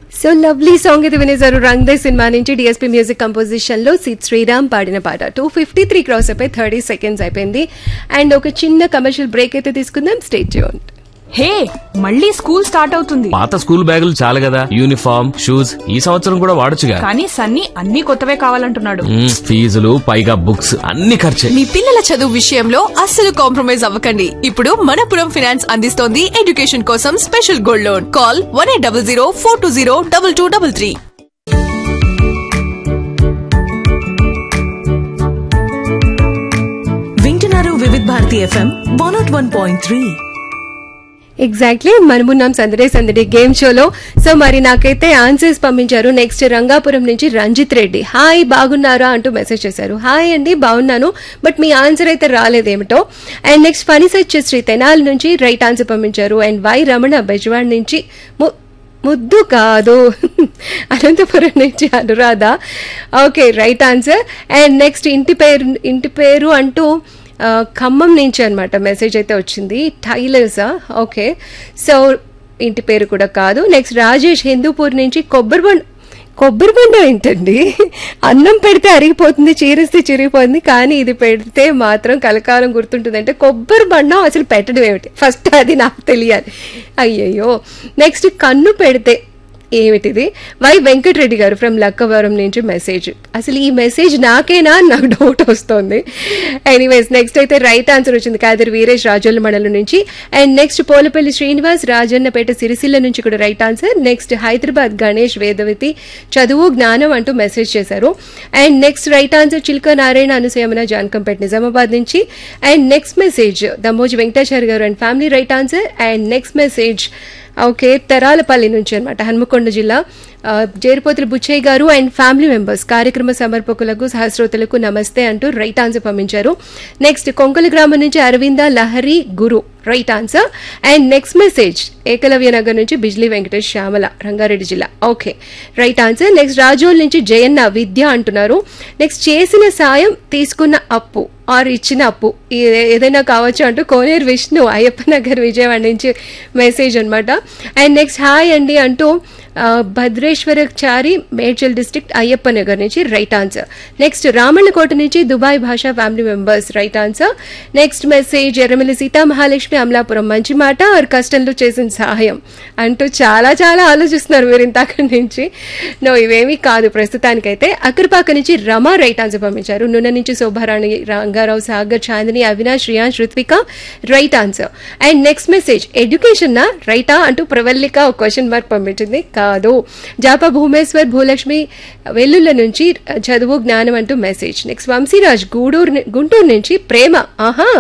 so lovely song ఇది వినేశారు Rang De cinema నుంచి డిఎస్పీ మ్యూజిక్ కంపోజిషన్ లో సిద్ శ్రీరామ్ పాడిన పాట టూ ఫిఫ్టీ త్రీ క్రాస్ అయిపోయి థర్టీ సెకండ్స్ అయిపోయింది అండ్ ఒక చిన్న కమర్షియల్ బ్రేక్ అయితే తీసుకుందాం స్టేట్ చేయండి హే మళ్ళీ స్కూల్ స్టార్ట్ అవుతుంది పాత స్కూల్ బ్యాగులు చాలు కదా యూనిఫామ్ షూస్ ఈ సంవత్సరం కూడా వాడొచ్చుగా కానీ సన్నీ అన్ని కొత్తవే కావాలంటున్నాడు మ్మ్, ఫీజులు పైగా బుక్స్ అన్ని ఖర్చే మీ పిల్లల చదువు విషయంలో అస్సలు కాంప్రమైజ్ అవ్వకండి ఇప్పుడు మనపురం ఫినాన్స్ అందిస్తోంది ఎడ్యుకేషన్ కోసం special gold loan call one eight double zero four two zero double two double three వింటున్నారు Vividh Bharati FM one not one point three exactly మనమున్నాం సందడే సందడి గేమ్ షోలో సో మరి నాకైతే ఆన్సర్స్ పంపించారు నెక్స్ట్ రంగాపురం నుంచి రంజిత్ రెడ్డి హాయ్ బాగున్నారా అంటూ మెసేజ్ చేశారు హాయ్ అండి బాగున్నాను బట్ మీ ఆన్సర్ అయితే రాలేదేమిటో and next funny search Sri Tenali నుంచి రైట్ ఆన్సర్ పంపించారు అండ్ వై రమణ బెజవాడ్ నుంచి ము- ముద్దు కాదు అనంతపురం నుంచి Anuradha okay right answer and next ఇంటి పేరు ఇంటి పేరు అంటూ ఆ, ఖమ్మం నుంచి అనమాట మెసేజ్ అయితే వచ్చింది టైలర్సా ఓకే సో ఇంటి పేరు కూడా కాదు నెక్స్ట్ రాజేష్ హిందూపూర్ నుంచి కొబ్బరి బండ కొబ్బరి బండ ఏంటండి అన్నం పెడితే అరిగిపోతుంది చీరిస్తే చిరిగిపోతుంది కానీ ఇది పెడితే మాత్రం కలకాలం గుర్తుంటుంది అంటే కొబ్బరి బండం అసలు పెట్టడం ఏమిటి ఫస్ట్ అది నాకు తెలియాలి అయ్యయ్యో నెక్స్ట్ కన్ను పెడితే ఏమిటిది వై వెంకటరెడ్డి గారు ఫ్రమ్ లక్కవరం నుంచి మెసేజ్ అసలు ఈ మెసేజ్ నాకేనా అని నాకు డౌట్ వస్తుంది ఎనీవేస్ నెక్స్ట్ అయితే రైట్ ఆన్సర్ వచ్చింది కాదరి వీరేష్ రాజోళ్ళ మండలం నుంచి అండ్ నెక్స్ట్ పోలపల్లి శ్రీనివాస్ రాజన్నపేట సిరిసిల్ల నుంచి కూడా right answer next Hyderabad Ganesh Vedavathi చదువు జ్ఞానం అంటూ మెసేజ్ చేశారు and next right answer Chilka Narayana అనుసయమన జానకంపేట నిజామాబాద్ నుంచి and next message Damoji Venkatachari garu and family right answer and next message okay Teralapalli నుంచి అనమాట హన్మకొండ జిల్లా ఆ, జేరుపోతుల బుచ్చయ్య గారు అండ్ ఫ్యామిలీ మెంబర్స్ కార్యక్రమ సమర్పకులకు సహస్రోతులకు నమస్తే అంటూ రైట్ ఆన్సర్ పంపించారు నెక్స్ట్ కొంకలి గ్రామం నుంచి Aravinda Lahari Guru right answer and next message Ekalavya Nagar నుంచి బిజ్లీ వెంకటేష్ శ్యామల రంగారెడ్డి జిల్లా okay right answer next Rajol నుంచి జయన్న విద్య అంటున్నారు నెక్స్ట్ చేసిన సాయం తీసుకున్న అప్పు ఆర్ ఇచ్చిన అప్పు ఏ- ఏదైనా కావచ్చు అంటూ కోనేరు విష్ణు అయ్యప్ప నగర్ విజయవాడ నుంచి మెసేజ్ అనమాట అండ్ నెక్స్ట్ హాయ్ అండి అంటూ ఆ, భద్రేశ్వరచారి మేడ్చల్ డిస్ట్రిక్ట్ అయ్యప్ప నగర్ నుంచి రైట్ ఆన్సర్ నెక్స్ట్ రామన్నకోట నుంచి Dubai Basha family members right answer next message Erramilli Sita Mahalakshmi Amalapuram మంచి మాట ఆర్ కష్టంలో చేసిన సహాయం అంటూ చాలా చాలా ఆలోచిస్తున్నారు మీరు ఇంతక నుంచి నో ఇవేమీ కాదు ప్రస్తుతానికైతే అక్కరపాక నుంచి రమా రైట్ ఆన్సర్ పంపించారు నున్న నుంచి Shobharani Rangarao Sagar Chandini Avinash Riyans Ruthvika right answer and next message education నా రైటా అంటూ ప్రవల్లిక ఒక క్వశ్చన్ మార్క్ పంపించింది కాదు జాపా భూమేశ్వర్ భూలక్ష్మి వెల్లుల్ల నుంచి చదువు జ్ఞానం అంటూ మెసేజ్ నెక్స్ట్ వంశీరాజ్ గూడూరు ని- గుంటూరు నుంచి ప్రేమ ఆహా